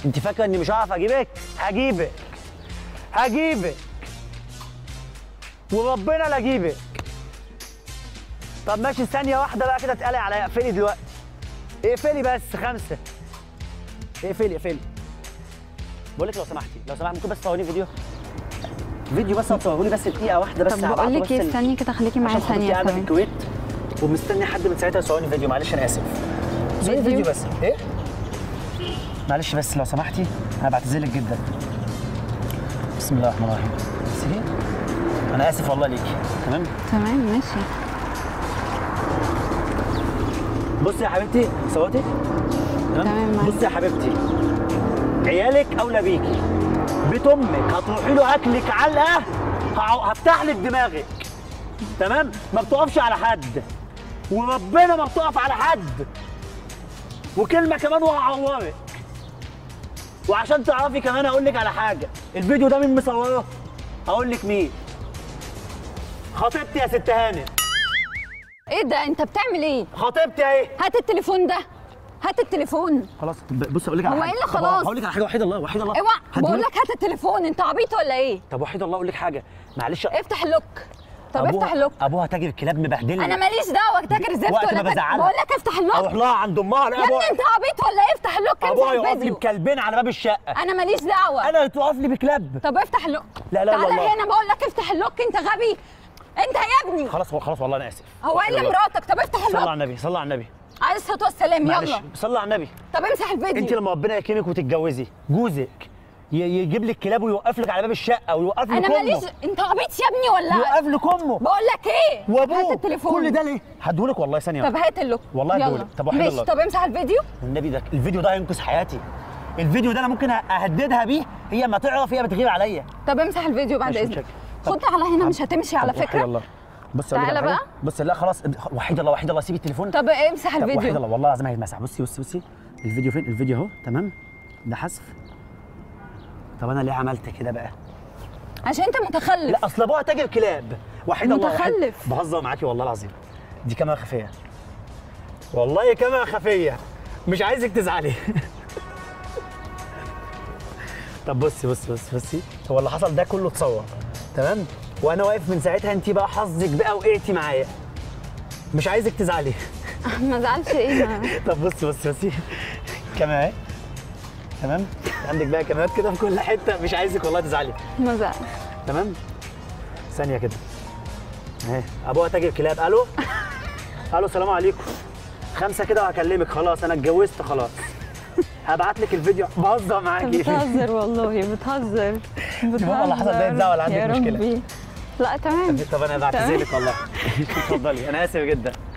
انت فاكره اني مش هعرف اجيبك هجيبك هجيبك وربنا لا اجيبك طب ماشي ثانيه واحده بقى كده اتقلق عليا اقفلي دلوقتي اقفلي بس خمسه اقفلي اقفلي بقول لك لو سمحتي لو سمحتي ممكن بس تصوروني فيديو فيديو بس تصوروا لي بس دقيقه واحده بس طب هبعته بقول لك بس ايه ال- استني كده خليكي معايا عشان خاطر ثانيه قاعده في كمان الكويت ومستني حد من ساعتها يصورني فيديو معلش انا اسف صوري فيديو؟ فيديو بس ايه معلش بس لو سمحتي انا بعتذر لك جدا بسم الله الرحمن الرحيم سيدي انا اسف والله ليكي تمام تمام ماشي بصي يا حبيبتي صوتي تمام، معاك. بصي يا حبيبتي عيالك اولى بيكي بيت امك هتروحي له اكلك علقه هع- هفتح لك دماغك تمام ما بتقفش على حد وربنا ما بتقف على حد وكلمه كمان وهعورك وعشان تعرفي كمان اقول لك على حاجه الفيديو ده مين مصوره اقول لك مين خطيبتي يا ست هانم ايه ده انت بتعمل ايه خطيبتي اهي هات التليفون ده هات التليفون خلاص طب بص اقول لك على هو حاجه ايه اللي طب خلاص؟ هقول لك على حاجه وحيد الله وحيد الله اوعى هديهولك. بقول لك هات التليفون انت عبيط ولا ايه طب وحيد الله اقول لك حاجه معلش افتح اللوك طب أبوها- افتح اللوك ابوها تاجر الكلاب مبهدلني انا ماليش دعوه تاجر زفت وقت ولا ما بت- بزعلها. بقول لك افتح اروح اللوك لها عند امها يا الاقي ابني ابوها انت عبيط ولا ايه افتح اللوك ابوها امسح يقف لي الفيديو بكلبين على باب الشقه انا ماليش دعوه انا اللي تقف لي بكلاب طب افتح اللوك لا، لا، تعالى والله. هنا بقول لك افتح اللوك انت غبي انت يا ابني خلاص خلاص والله انا اسف هو ايه اللي مراتك طب افتح صلى على اللوك النبي صلى على النبي عليه الصلاه والسلام معلش يلا صلى على النبي طب امسح انت الفيديو لما ربنا يكرمك وتتجوزي جوزك ي- يجيب لك كلاب ويوقف لك على باب الشقه ويوقف لك انا امه ماليش انت عبيط يا ابني ولا يوقف لك امه بقول لك ايه هات وابوه التليفون كل ده ليه؟ هديهولك والله ثانيه طب واحدة. هات اللوك والله يلا. هديهولك. طب وحيد ماشي الله. طب امسح الفيديو والنبي ده الفيديو ده هينقذ حياتي الفيديو ده انا ممكن اهددها بيه هي ما تعرف هي بتغير عليا طب امسح الفيديو بعد ماشي، اذنك متشكر. طب- خد على هنا مش هتمشي على طب وحيد فكره الله بص أقول لك تعالى على حاجة. بقى. بص لا خلاص وحيد الله وحيد الله سيب التليفون طب امسح طب وحيد الفيديو الله والله العظيم هيتمسح بصي بصي بصي الفيديو فين الفيديو اهو تمام ده حذف طب انا ليه عملت كده بقى عشان انت متخلف لا اصل ابوها تاجر كلاب وحيد الله وحيد- متخلف. بهزر معاكي والله العظيم دي كاميرا خفيه والله كاميرا خفيه مش عايزك تزعلي طب بصي بصي بصي بصي هو اللي حصل ده كله اتصور تمام وانا واقف من ساعتها انت بقى حظك بقى وقعتي معايا مش عايزك تزعلي ما زعلش ايه ما- طب بصي بصي بصي كاميرا اهي تمام عندك بقى كاميرات كده في كل حته مش عايزك والله تزعلي ما زعل تمام ثانيه كده اهي ابوها تاجر كلاب الو الو السلام عليكم خمسه كده وهكلمك خلاص انا اتجوزت خلاص هبعت لك الفيديو بهزر معاكي بتهزر والله بتهزر بابا اللي حصل ده يتزعل عندك يا مشكلة. ربي. لا تمام طب انا بعتذر لك والله اتفضلي انا اسف جدا